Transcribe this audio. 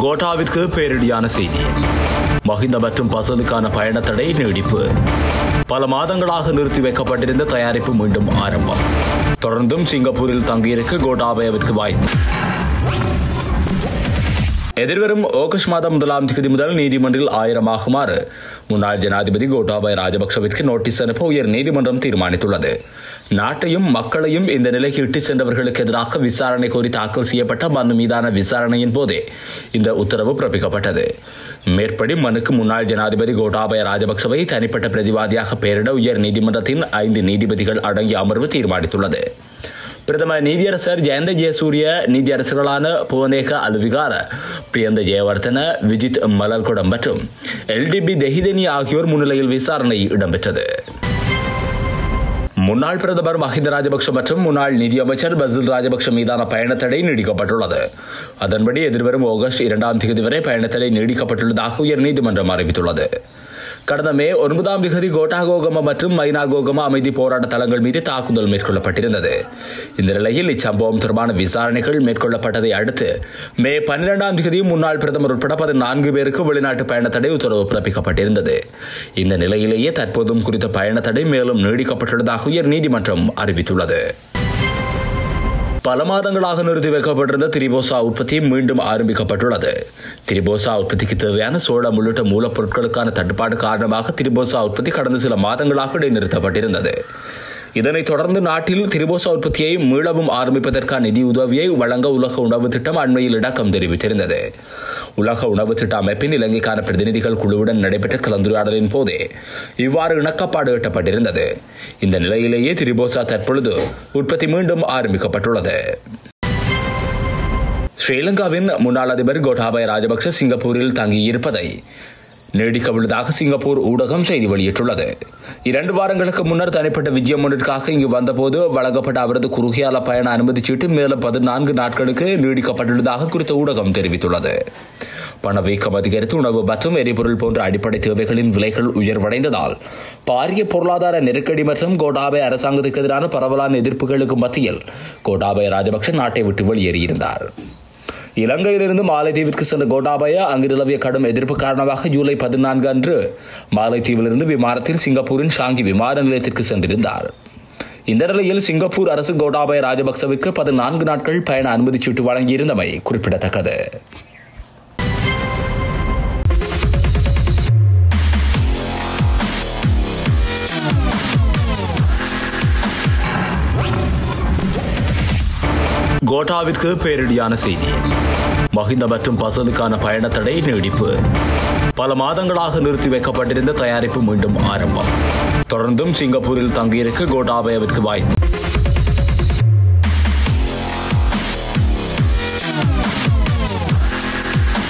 கோட்டாவிற்கு பேரிடியான செய்தி மஹிந்த மற்றும் பசலுக்கான பயண தடை நீடிப்பு பல மாதங்களாக நிறுத்தி வைக்கப்பட்டிருந்த தயாரிப்பு மீண்டும் ஆரம்பம் தொடர்ந்தும் சிங்கப்பூரில் தங்கியிருக்க கோட்டாபயவிற்கு வாய்ப்பு எதிர்வரும் ஆகஸ்ட் மாதம் முதலாம் தேதி முதல் நீதிமன்றில் ஆயிரமாகுமாறு முன்னாள் ஜனாதிபதி கோட்டாபய ராஜபக்சவிற்கு நோட்டீஸ் அனுப்ப உயர் நீதிமன்றம் தீர்மானித்துள்ளது நாட்டையும் மக்களையும் இந்த நிலைக்கு இட்டுச் சென்றவர்களுக்கு எதிராக விசாரணை கோரி தாக்கல் செய்யப்பட்ட மனு மீதான விசாரணையின் போதே இந்த உத்தரவு பிறப்பிக்கப்பட்டது மேற்படி மனுக்கு முன்னாள் ஜனாதிபதி கோட்டாபய ராஜபக்சவை தனிப்பட்ட பிரதிவாதியாக பெயரிட உயர் நீதிமன்றத்தின் ஐந்து நீதிபதிகள் அடங்கிய அமர்வு தீர்மானித்துள்ளது பிரதமர் நீதியரசர் ஜெயந்த ஜெயசூரிய நீதியரசர்களான புவனேக அலுவிகார பிரியந்த ஜெயவர்தன விஜித் மலர்குடம் மற்றும் எல்டிபி தெஹிதனி ஆகியோர் முன்னிலையில் விசாரணை இடம்பெற்றது முன்னாள் பிரதமர் மஹிந்த ராஜபக்ஷ மற்றும் முன்னாள் நிதியமைச்சர் பசில் ராஜபக்ஷ மீதான பயணத்தடை நீடிக்கப்பட்டுள்ளது அதன்படி எதிர்வரும் ஆகஸ்ட் இரண்டாம் தேதி வரை பயணத்தடை நீடிக்கப்பட்டுள்ளதாக உயர்நீதிமன்றம் அறிவித்துள்ளது கடந்த மே ஒன்பதாம் திகதி கோட்டாகோகம மற்றும் மைனாகோகம அமைதி போராட்ட தளங்கள் மீது தாக்குதல் மேற்கொள்ளப்பட்டிருந்தது இந்த நிலையில் இச்சம்பவம் தொடர்பான விசாரணைகள் மேற்கொள்ளப்பட்டதை அடுத்து மே பன்னிரெண்டாம் திகதி முன்னாள் பிரதமர் உட்பட பதினான்கு பேருக்கு வெளிநாட்டு பயணத்தடை உத்தரவு பிறப்பிக்கப்பட்டிருந்தது இந்த நிலையிலேயே தற்போதும் குறித்த பயணத்தடை மேலும் நீடிக்கப்பட்டுள்ளதாக உயர் நீதிமன்றம் அறிவித்துள்ளது பல மாதங்களாக நிறுத்தி வைக்கப்பட்டிருந்த திரிபோசா உற்பத்தி மீண்டும் ஆரம்பிக்கப்பட்டுள்ளது திரிபோசா உற்பத்திக்கு தேவையான சோளம் உள்ளிட்ட மூலப்பொருட்களுக்கான தட்டுப்பாடு காரணமாக திரிபோசா உற்பத்தி கடந்த சில மாதங்களாக இடைநிறுத்தப்பட்டிருந்தது இதனைத் தொடர்ந்து நாட்டில் திரிபோசா உற்பத்தியை மீளவும் ஆரம்பிப்பதற்கான நிதி உதவியை வழங்க உலக உணவு திட்டம் அண்மையில் இணக்கம் தெரிவித்திருந்தது உலக உணவு திட்ட அமைப்பின் இலங்கைக்கான பிரதிநிதிகள் குழுவுடன் நடைபெற்ற கலந்துரையாடலின் போதே இவ்வாறு இணக்கப்பாடு எட்டப்பட்டிருந்தது இந்த நிலையிலேயே திரிபோசா தற்பொழுது உற்பத்தி மீண்டும் ஆரம்பிக்கப்பட்டுள்ளது ஸ்ரீலங்காவின் முன்னாள் அதிபர் கோட்டாபய ராஜபக்ஷ சிங்கப்பூரில் தங்கியிருப்பதை நீடிக்க உள்ளதாக சிங்கப்பூர் ஊடகம் செய்தி வெளியிட்டுள்ளது இரண்டு வாரங்களுக்கு முன்னர் தனிப்பட்ட விஜயம் ஒன்றிற்காக இங்கு வந்தபோது வழங்கப்பட்ட அவரது குறுகியால பயண அனுமதி சீட்டு மேலும் பதினான்கு நாட்களுக்கு நீடிக்கப்பட்டுள்ளதாக குறித்த ஊடகம் தெரிவித்துள்ளது பணவீக்கம் அதிகரித்து உணவு மற்றும் எரிபொருள் போன்ற அடிப்படை தேவைகளின் விலைகள் உயர்வடைந்ததால் பாரிய பொருளாதார நெருக்கடி மற்றும் கோட்டாபய அரசாங்கத்துக்கு எதிரான பரவலான எதிர்ப்புகளுக்கு மத்தியில் கோட்டாபய ராஜபக்ஷ நாட்டை விட்டு வெளியேறியிருந்தார் இலங்கையிலிருந்து மாலைத்தீவிற்கு சென்ற கோட்டாபய அங்கு நிலவிய கடும் எதிர்ப்பு காரணமாக ஜூலை பதினான்கு அன்று மாலைத்தீவிலிருந்து விமானத்தில் சிங்கப்பூரின் ஷாங்கி விமான நிலையத்திற்கு சென்றிருந்தார் இந்த நிலையில் சிங்கப்பூர் அரசு கோட்டாபய ராஜபக்சவுக்கு பதினான்கு நாட்கள் பயண அனுமதி சீட்டு வழங்கியிருந்தமை குறிப்பிடத்தக்கது கோட்டாவிற்கு பேரிடியான செய்தி மஹிந்த மற்றும் பசலுக்கான பயணத்தடை நீடிப்பு பல மாதங்களாக நிறுத்தி வைக்கப்பட்டிருந்த தயாரிப்பு மீண்டும் ஆரம்பம் தொடர்ந்தும் சிங்கப்பூரில் தங்கியிருக்க கோட்டாபயவிற்கு வாய்ப்பு